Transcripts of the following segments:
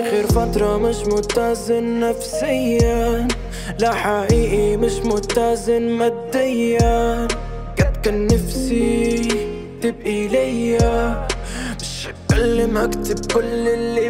اخر فترة مش متزن نفسيا لا حقيقي مش متزن ماديا قد كان نفسي تبقي ليا مش هتكلم اكتب كل اللي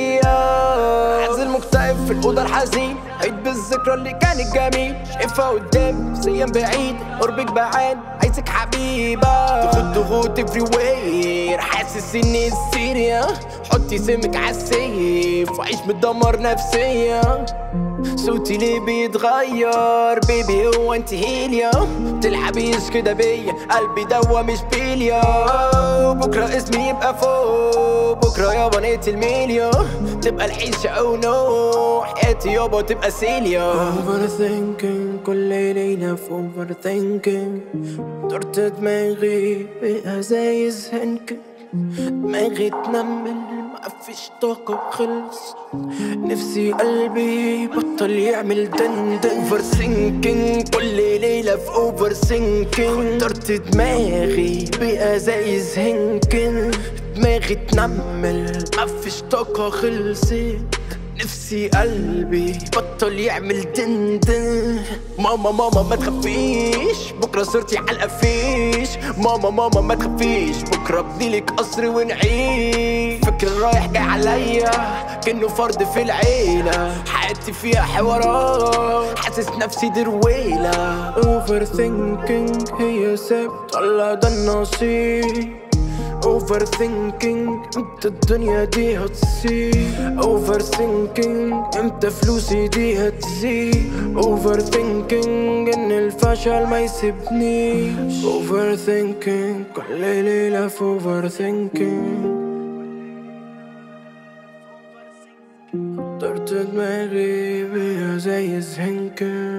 فيا حزين مكتئب في الأوضة الحزين عيد بالذكرى اللي كانت جميل شايفها قدام سيام بعيد قربك بعاد عايزك حبيبة ضغوط ضغوط افري وير حاسس اني سيريا حطي سمك عالسيف وعيش متدمر نفسيا صوتي ليه بيتغير بيبي هو انت هيليا تلعبيش كده بيا قلبي دوا مش بيليا بكرة اسمي يبقى فوق بكرة يابا نقتل ميليا تبقى الحيشة او نو حياتي يابا تبقى سيليا overthinking كل ليلة في overthinking دورت دماغي بأزايز هنكن دماغي تنمل مفيش طاقة خلص نفسي قلبي بطل يعمل دندن overthinking كل ليلة في overthinking دورت دماغي بأزايز هنكن دماغي تنمل مفيش طاقة خلصت نفسي قلبي بطل يعمل دندن ماما ماما ما تخافيش بكره صرتي على الافيش ماما ماما ما تخافيش بكره ابنيلك قصر ونعيش فكر رايح جاي عليا كأنه فرد في العيلة حياتي فيها حوارات حاسس نفسي درويلة overthinking هي سبب طلع ده النصيب overthinking امتى الدنيا دي هتصير overthinking امتى فلوسي دي هتزيد overthinking ان الفشل ما يسيبنيش overthinking كل ليلة في overthinking طرت دماغي بيها زي الزنكن